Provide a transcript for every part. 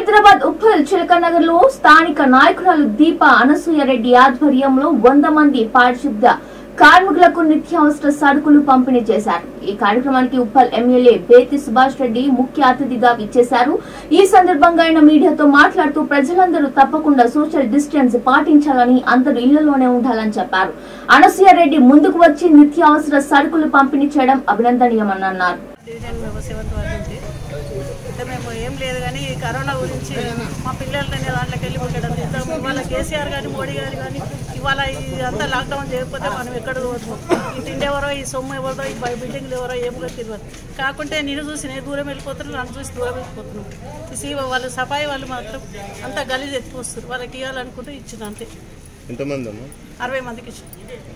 హైదరాబాద్ ఉప్పల్ చిలకనగర్ లో స్థానిక నాయకురాలు దీప అనసూయారెడ్డి ఆధ్వర్యంలో వంద మంది పారిశుద్ధ కార్మికులకు నిత్యావసర సరుకులు పంపిణీ చేశారు ఈ కార్యక్రమానికి ఉప్పల్ ఎమ్మెల్యే బేతి సుభాష్ రెడ్డి ముఖ్య అతిథిగా విచ్చేశారు ఈ సందర్భంగా ఆయన మీడియాతో మాట్లాడుతూ ప్రజలందరూ తప్పకుండా సోషల్ డిస్టెన్స్ పాటించాలని అందరూ ఇళ్లలోనే ఉండాలని చెప్పారు అనసూయారెడ్డి ముందుకు వచ్చి నిత్యావసర సరుకులు పంపిణీ చేయడం అభినందనీయమని అన్నారు డివిజన్ మేము సెవెంత్ వార్డు నుంచి అయితే మేము ఏం లేదు కానీ ఈ కరోనా గురించి మా పిల్లలని దాంట్లోకి వెళ్ళి ఉండడం ఇంత ఇవాళ కేసీఆర్ కానీ మోడీ గారు కానీ ఇవాళ ఇదంతా లాక్డౌన్ చేయకపోతే మనం ఎక్కడ పోదు ఈ తిండి ఎవరో ఈ సొమ్ము ఎవరో ఈ బై- బిల్డింగ్లు ఎవరో ఏమో తెలియదు కాకుంటే నేను చూసి నేను దూరం వెళ్ళిపోతున్నాను నన్ను చూసి దూరం వెళ్ళిపోతున్నాను ఈ సీవ వాళ్ళు సఫాయి వాళ్ళు మాత్రం అంతా గలీజ్ ఎత్తిపోస్తారు వాళ్ళకి ఇవ్వాలనుకుంటే ఇచ్చిన అంతే ఎంతమంది అమ్మా అరవై మందికి ఇచ్చిన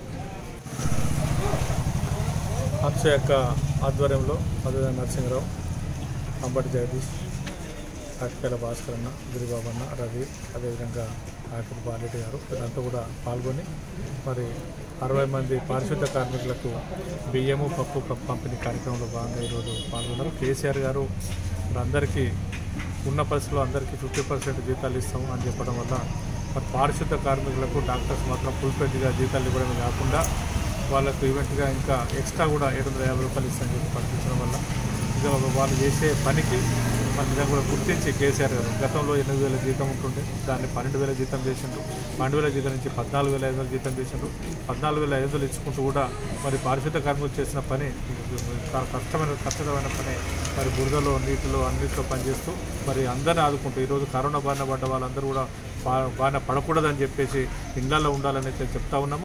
హంస యొక్క ఆధ్వర్యంలో మధుర నరసింహరావు అంబటి జగదీష్ కాకిపేల భాస్కర్ అన్న గిరిబాబు అన్న రవి అదేవిధంగా ఆకిరి బాలెడ్డి గారు వీళ్ళంతా కూడా పాల్గొని మరి అరవై మంది పారిశుద్ధ కార్మికులకు బియ్యము పప్పు పప్పు పంపిణీ కార్యక్రమంలో భాగంగా ఈరోజు పాల్గొన్నారు కేసీఆర్ గారు మరి అందరికీ ఉన్న పరిస్థితుల్లో అందరికీ ఫిఫ్టీ పర్సెంట్ జీతాలు ఇస్తాము అని చెప్పడం వల్ల మరి పారిశుద్ధ కార్మికులకు డాక్టర్స్ మాత్రం ఫుల్ పెద్దగా జీతాలు ఇవ్వడమే కాకుండా వాళ్ళకు ఈవెంట్గా ఇంకా ఎక్స్ట్రా కూడా ఏడు వందల యాభై రూపాయలు ఇస్తామని చెప్పి ప్రకటించడం వల్ల ఇక వాళ్ళు చేసే పనికి మన నిజంగా కూడా గుర్తించి కేసీఆర్ గారు గతంలో ఎనిమిది వేల జీతం ఉంటుండే దాన్ని పన్నెండు వేల జీతం చేసిండ్రు పన్నెండు వేల జీతం నుంచి పద్నాలుగు వేల ఐదు వందలు జీతం చేసిండ్రు పద్నాలుగు వేల ఐదు వందలు ఇచ్చుకుంటూ కూడా మరి పారిశుద్ధ కార్మికులు చేసిన పని చాలా కష్టమైన కష్టమైన పని మరి బురదలో నీటిలో అన్నింటిలో పనిచేస్తూ మరి అందరిని ఆదుకుంటూ ఈరోజు కరోనా బారిన పడ్డ వాళ్ళందరూ కూడా బా బారిన పడకూడదని చెప్పేసి ఇళ్లలో ఉండాలని అయితే చెప్తా ఉన్నాము